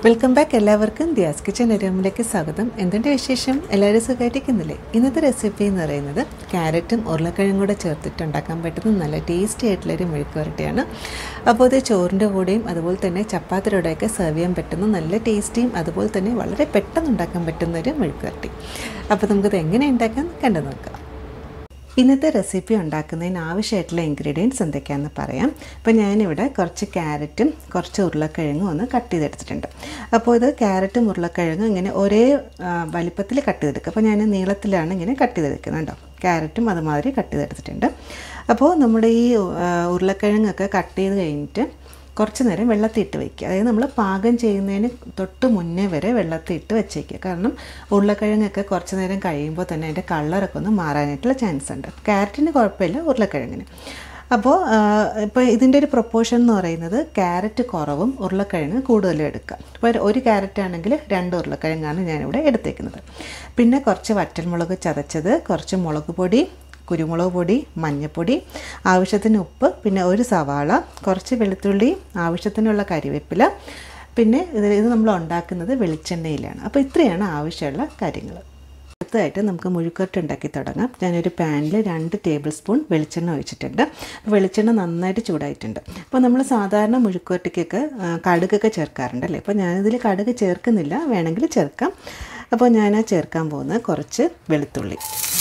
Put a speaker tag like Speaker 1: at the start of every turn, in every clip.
Speaker 1: welcome back എല്ലാവർക്കും Diaz kitchen റൂമിലേക്ക് സ്വാഗതം എന്തുണ്ട് വിശേഷം എല്ലാവരും സുഖമായിട്ടിരിക്കുന്നില്ലേ ഇന്നത്തെ റെസിപ്പി എന്ന് പറയുന്നത് ക്യാരറ്റും ഉരുളക്കിഴങ്ങും കൂടെ ചേർത്തിട്ട് ഉണ്ടാക്കാൻ പറ്റുന്ന നല്ല ടേസ്റ്റി ആയിട്ടുള്ളൊരു മെഴുക്ക് വരട്ടിയാണ് അപ്പോൾ ഇത് ചോറിൻ്റെ കൂടെയും അതുപോലെ തന്നെ ചപ്പാത്തിയുടെ കൂടെയൊക്കെ സെർവ് ചെയ്യാൻ പറ്റുന്ന നല്ല ടേസ്റ്റിയും അതുപോലെ തന്നെ വളരെ പെട്ടെന്ന് ഉണ്ടാക്കാൻ പറ്റുന്ന ഒരു മെഴുക്ക് വരട്ടി അപ്പോൾ നമുക്കിത് എങ്ങനെ ഉണ്ടാക്കാൻ കണ്ടു നോക്കാം ഇന്നത്തെ റെസിപ്പി ഉണ്ടാക്കുന്നതിന് ആവശ്യമായിട്ടുള്ള ഇൻഗ്രീഡിയൻസ് എന്തൊക്കെയാണെന്ന് പറയാം അപ്പോൾ ഞാനിവിടെ കുറച്ച് ക്യാരറ്റും കുറച്ച് ഉരുളക്കിഴങ്ങും ഒന്ന് കട്ട് ചെയ്തെടുത്തിട്ടുണ്ട് അപ്പോൾ ഇത് ക്യാരറ്റും ഉരുളക്കിഴങ്ങും ഇങ്ങനെ ഒരേ ആ, വലിപ്പത്തിൽ കട്ട് ചെയ്തെടുക്കുക അപ്പോൾ ഞാൻ നീളത്തിലാണ് ഇങ്ങനെ കട്ട് ചെയ്തെടുക്കുന്നത് കേട്ടോ ക്യാരറ്റും അതുമാതിരി കട്ട് ചെയ്തെടുത്തിട്ടുണ്ട് അപ്പോൾ നമ്മുടെ ഈ ആ, ഉരുളക്കിഴങ്ങൊക്കെ കട്ട് ചെയ്ത് കഴിഞ്ഞിട്ട് കുറച്ച് നേരം വെള്ളത്തിൽ ഇട്ട് വയ്ക്കുക അതായത് നമ്മൾ പാകം ചെയ്യുന്നതിന് തൊട്ട് മുന്നേ വരെ വെള്ളത്തിൽ ഇട്ട് വെച്ചേക്കുക കാരണം ഉരുളക്കിഴങ്ങൊക്കെ കുറച്ച് നേരം കഴിയുമ്പോൾ തന്നെ അതിൻ്റെ കളറൊക്കെ ഒന്ന് മാറാനായിട്ടുള്ള ചാൻസ് ഉണ്ട് ക്യാരറ്റിന് കുഴപ്പമില്ല ഉരുളക്കിഴങ്ങിന് അപ്പോൾ ഇപ്പോൾ ഇതിൻ്റെ ഒരു പ്രൊപ്പോർഷൻ എന്ന് പറയുന്നത് ക്യാരറ്റ് കുറവും ഉരുളക്കിഴങ്ങ് കൂടുതലും എടുക്കുക ഇപ്പോൾ ഒരു ക്യാരറ്റ് ആണെങ്കിൽ രണ്ട് ഉരുളക്കിഴങ്ങാണ് ഞാനിവിടെ എടുത്തേക്കുന്നത് പിന്നെ കുറച്ച് വറ്റൽമുളക് ചതച്ചത് കുറച്ച് മുളക് പൊടി കുരുമുളക് പൊടി മഞ്ഞൾപ്പൊടി ആവശ്യത്തിന് ഉപ്പ് പിന്നെ ഒരു സവാള കുറച്ച് വെളുത്തുള്ളി ആവശ്യത്തിനുള്ള കരിവേപ്പില പിന്നെ ഇത് ഇത് നമ്മൾ ഉണ്ടാക്കുന്നത് വെളിച്ചെണ്ണയിലാണ് അപ്പോൾ ഇത്രയാണ് ആവശ്യമുള്ള കാര്യങ്ങൾ അടുത്തതായിട്ട് നമുക്ക് മുഴുക്കട്ട് ഉണ്ടാക്കി തുടങ്ങാം ഞാനൊരു പാനിൽ രണ്ട് ടേബിൾ സ്പൂൺ വെളിച്ചെണ്ണ ഒഴിച്ചിട്ടുണ്ട് അപ്പോൾ വെളിച്ചെണ്ണ നന്നായിട്ട് ചൂടായിട്ടുണ്ട് അപ്പോൾ നമ്മൾ സാധാരണ മുഴുക്കുവരട്ടിക്കൊക്കെ ആ, കടുകൊക്കെ ചേർക്കാറുണ്ട് അല്ലേ അപ്പോൾ ഞാനിതിൽ കടുക് ചേർക്കുന്നില്ല വേണമെങ്കിൽ ചേർക്കാം അപ്പോൾ ഞാൻ ആ ചേർക്കാൻ പോകുന്നത് കുറച്ച് വെളുത്തുള്ളി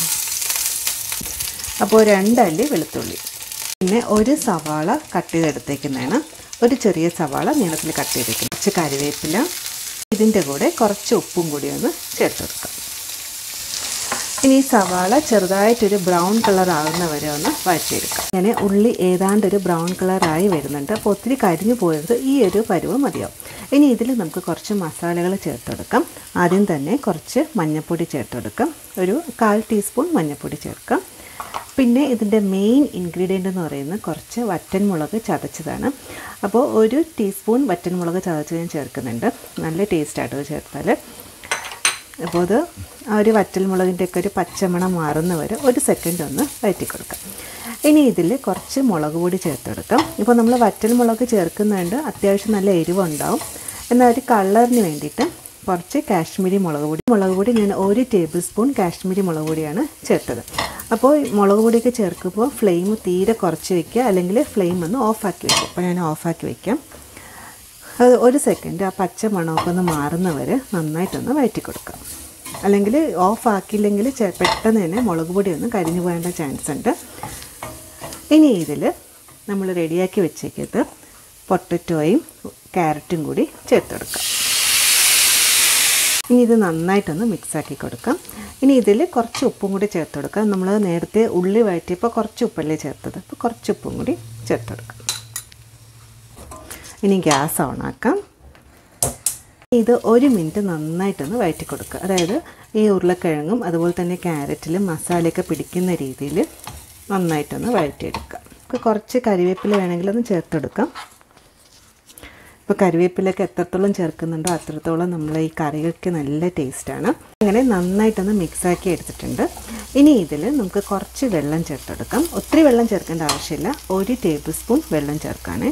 Speaker 1: അപ്പോൾ രണ്ടല്ലി വെളുത്തുള്ളി പിന്നെ ഒരു സവാള കട്ട് ചെയ്തെടുത്തേക്കുന്നതാണ് ഒരു ചെറിയ സവാള നീളത്തിൽ കട്ട് ചെയ്തേക്കുന്നത് കുറച്ച് കറിവേപ്പില ഇതിൻ്റെ കൂടെ കുറച്ച് ഉപ്പും കൂടി ഒന്ന് ചേർത്ത് കൊടുക്കാം ഇനി ഈ സവാള ചെറുതായിട്ടൊരു ബ്രൗൺ കളർ ആകുന്ന വരെ ഒന്ന് വഴറ്റിയെടുക്കാം അങ്ങനെ ഉള്ളി ഏതാണ്ട് ഒരു ബ്രൗൺ കളറായി വരുന്നുണ്ട് അപ്പോൾ ഒത്തിരി കരിഞ്ഞു പോയത് ഈ ഒരു പരുവം മതിയാവും ഇനി ഇതിൽ നമുക്ക് കുറച്ച് മസാലകൾ ചേർത്തെടുക്കാം ആദ്യം തന്നെ കുറച്ച് മഞ്ഞൾപ്പൊടി ചേർത്തെടുക്കാം ഒരു കാൽ ടീസ്പൂൺ മഞ്ഞൾപ്പൊടി ചേർക്കാം പിന്നെ ഇതിൻ്റെ മെയിൻ ഇൻഗ്രീഡിയൻ്റ് എന്ന് പറയുന്നത് കുറച്ച് വറ്റൻമുളക് ചതച്ചതാണ് അപ്പോൾ ഒരു ടീസ്പൂൺ വറ്റൻമുളക് ചതച്ച് ഞാൻ ചേർക്കുന്നുണ്ട് നല്ല ടേസ്റ്റായിട്ട് ചേർത്താൽ അപ്പോൾ അത് ആ ഒരു വറ്റൽമുളകിൻ്റെയൊക്കെ ഒരു പച്ചമണം മാറുന്ന വരെ ഒരു സെക്കൻഡ് ഒന്ന് വഴറ്റി കൊടുക്കാം ഇനി ഇതിൽ കുറച്ച് മുളക് പൊടി ചേർത്തെടുക്കാം ഇപ്പോൾ നമ്മൾ വറ്റൽമുളക് ചേർക്കുന്നുണ്ട് അത്യാവശ്യം നല്ല എരിവുണ്ടാവും എന്നാൽ ഒരു കളറിന് വേണ്ടിയിട്ട് കുറച്ച് കാശ്മീരി മുളക് പൊടി മുളക് പൊടി ഞാൻ ഒരു ടേബിൾ സ്പൂൺ കാശ്മീരി മുളക് പൊടിയാണ് ചേർത്തത് അപ്പോൾ ഈ മുളക് പൊടിയൊക്കെ ചേർക്കുമ്പോൾ ഫ്ലെയിം തീരെ കുറച്ച് വയ്ക്കുക അല്ലെങ്കിൽ ഫ്ലെയിം ഒന്ന് ഓഫാക്കി വയ്ക്കുക അപ്പോൾ ഞാൻ ഓഫാക്കി വയ്ക്കാം അത് ഒരു സെക്കൻഡ് ആ പച്ച മണമൊക്കെ ഒന്ന് മാറുന്നവരെ നന്നായിട്ടൊന്ന് വഴറ്റി കൊടുക്കാം അല്ലെങ്കിൽ ഓഫ് ആക്കിയില്ലെങ്കിൽ ചെ- പെട്ടെന്ന് തന്നെ മുളക് പൊടി ഒന്ന് കരിഞ്ഞു പോകേണ്ട ചാൻസ് ഉണ്ട് ഇനി ഇതിൽ നമ്മൾ റെഡിയാക്കി വെച്ചേക്കത് പൊട്ടറ്റോയും ക്യാരറ്റും കൂടി ചേർത്ത് കൊടുക്കാം ഇനി ഇത് നന്നായിട്ടൊന്ന് മിക്സാക്കി കൊടുക്കാം ഇനി ഇതിൽ കുറച്ച് ഉപ്പും കൂടി ചേർത്ത് കൊടുക്കാം നമ്മൾ നേരത്തെ ഉള്ളി വഴറ്റിയപ്പോൾ കുറച്ച് ഉപ്പല്ലേ ചേർത്തത് അപ്പോൾ കുറച്ച് ഉപ്പും കൂടി ചേർത്ത് കൊടുക്കാം ഇനി ഗ്യാസ് ഓണാക്കാം ഇത് ഒരു മിനിറ്റ് നന്നായിട്ടൊന്ന് വഴറ്റി കൊടുക്കുക അതായത് ഈ ഉരുളക്കിഴങ്ങും അതുപോലെ തന്നെ ക്യാരറ്റിലും മസാലയൊക്കെ പിടിക്കുന്ന രീതിയിൽ നന്നായിട്ടൊന്ന് വഴറ്റിയെടുക്കുക ഇപ്പോൾ കുറച്ച് കരിവേപ്പില വേണമെങ്കിൽ ഒന്ന് ചേർത്തെടുക്കാം ഇപ്പോൾ കരിവേപ്പിലൊക്കെ എത്രത്തോളം ചേർക്കുന്നുണ്ടോ അത്രത്തോളം നമ്മൾ ഈ കറികൾക്ക് നല്ല ടേസ്റ്റാണ് അങ്ങനെ നന്നായിട്ടൊന്ന് മിക്സാക്കി എടുത്തിട്ടുണ്ട് ഇനി ഇതിൽ നമുക്ക് കുറച്ച് വെള്ളം ചേർത്തെടുക്കാം ഒത്തിരി വെള്ളം ചേർക്കേണ്ട ആവശ്യമില്ല ഒരു ടേബിൾ സ്പൂൺ വെള്ളം ചേർക്കാനേ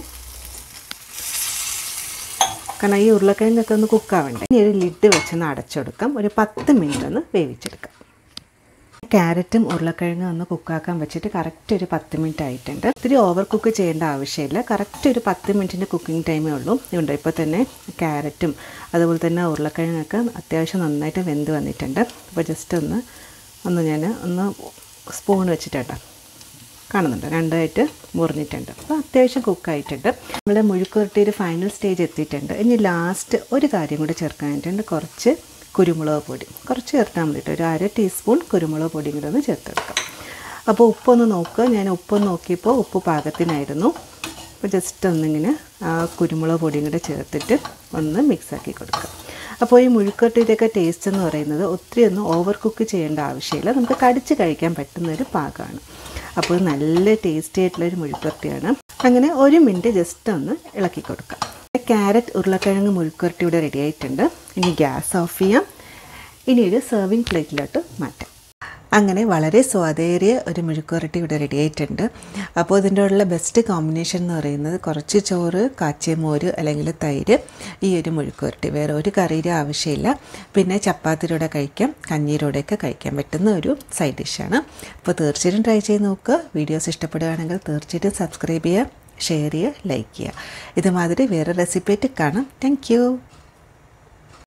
Speaker 1: കാരണം ഈ ഉരുളക്കിഴങ്ങൊക്കെ ഒന്ന് കുക്കാവണ്ടേ ഇനി ഒരു ലിഡ് വെച്ചൊന്ന് അടച്ചെടുക്കാം ഒരു പത്ത് മിനിറ്റ് ഒന്ന് വേവിച്ചെടുക്കാം ക്യാരറ്റും ഉരുളക്കിഴങ്ങും ഒന്ന് കുക്കാക്കാൻ വെച്ചിട്ട് കറക്റ്റ് ഒരു പത്ത് മിനിറ്റ് ആയിട്ടുണ്ട് ഒത്തിരി ഓവർ കുക്ക് ചെയ്യേണ്ട ആവശ്യമില്ല കറക്റ്റ് ഒരു പത്ത് മിനിറ്റിൻ്റെ കുക്കിംഗ് ടൈമേ ഉള്ളൂ ഇതുണ്ട് ഇപ്പോൾ തന്നെ ക്യാരറ്റും അതുപോലെ തന്നെ ഉരുളക്കിഴങ്ങൊക്കെ അത്യാവശ്യം നന്നായിട്ട് വെന്ത് വന്നിട്ടുണ്ട് അപ്പോൾ ജസ്റ്റ് ഒന്ന് ഒന്ന് ഞാൻ ഒന്ന് സ്പൂൺ വെച്ചിട്ടാട്ടോ കാണുന്നുണ്ട് രണ്ടായിട്ട് മുറിഞ്ഞിട്ടുണ്ട് അപ്പോൾ അത്യാവശ്യം കുക്കായിട്ടുണ്ട് നമ്മുടെ മുഴുക്കുരട്ടി ഒരു ഫൈനൽ സ്റ്റേജ് എത്തിയിട്ടുണ്ട് ഇനി ലാസ്റ്റ് ഒരു കാര്യം കൂടി ചേർക്കാനായിട്ടുണ്ട് കുറച്ച് കുരുമുളക് പൊടി കുറച്ച് ചേർത്താൽ മതി കേട്ടോ ഒരു അര ടീസ്പൂൺ കുരുമുളക് പൊടിയും കൂടെ ഒന്ന് ചേർത്തെടുക്കാം അപ്പോൾ ഉപ്പൊന്ന് നോക്കുക ഞാൻ ഉപ്പൊന്ന് നോക്കിയപ്പോൾ ഉപ്പ് പാകത്തിനായിരുന്നു അപ്പോൾ ജസ്റ്റ് ഒന്നിങ്ങനെ ആ കുരുമുളക് പൊടിയും കൂടെ ചേർത്തിട്ട് ഒന്ന് മിക്സാക്കി കൊടുക്കുക അപ്പോൾ ഈ മുഴുക്കട്ടിയുടെയൊക്കെ ടേസ്റ്റ് എന്ന് പറയുന്നത് ഒത്തിരി ഒന്നും ഓവർ കുക്ക് ചെയ്യേണ്ട ആവശ്യമില്ല നമുക്ക് കടിച്ച് കഴിക്കാൻ പറ്റുന്ന ഒരു പാകമാണ് അപ്പോൾ നല്ല ടേസ്റ്റി ആയിട്ടുള്ളൊരു മുഴുക്കുരട്ടിയാണ് അങ്ങനെ ഒരു മിനിറ്റ് ജസ്റ്റ് ഒന്ന് ഇളക്കി കൊടുക്കാം ക്യാരറ്റ് ഉരുളക്കിഴങ്ങ് മുഴുക്കുരട്ടി ഇവിടെ റെഡി ആയിട്ടുണ്ട് ഇനി ഗ്യാസ് ഓഫ് ചെയ്യാം ഇനി ഒരു സെർവിങ് പ്ലേറ്റിലോട്ട് മാറ്റാം അങ്ങനെ വളരെ സ്വാദേറിയ ഒരു മെഴുക്കുവരട്ടി ഇവിടെ റെഡി ആയിട്ടുണ്ട് അപ്പോൾ ഇതിൻ്റെ ഉള്ള ബെസ്റ്റ് കോമ്പിനേഷൻ എന്ന് പറയുന്നത് കുറച്ച് ചോറ് കാച്ചിയ മോര് അല്ലെങ്കിൽ തൈര് ഈ ഒരു മെഴുക്കുവരട്ടി വേറെ ഒരു കറിയുടെ ആവശ്യമില്ല പിന്നെ ചപ്പാത്തിയുടെ കഴിക്കാം കഞ്ഞീരോടെയൊക്കെ കഴിക്കാൻ പറ്റുന്ന ഒരു സൈഡ് ഡിഷാണ് അപ്പോൾ തീർച്ചയായിട്ടും ട്രൈ ചെയ്ത് നോക്കുക വീഡിയോസ് ഇഷ്ടപ്പെടുകയാണെങ്കിൽ തീർച്ചയായിട്ടും സബ്സ്ക്രൈബ് ചെയ്യുക ഷെയർ ചെയ്യുക ലൈക്ക് ചെയ്യുക ഇതുമാതിരി വേറെ റെസിപ്പി ആയിട്ട് കാണാം താങ്ക്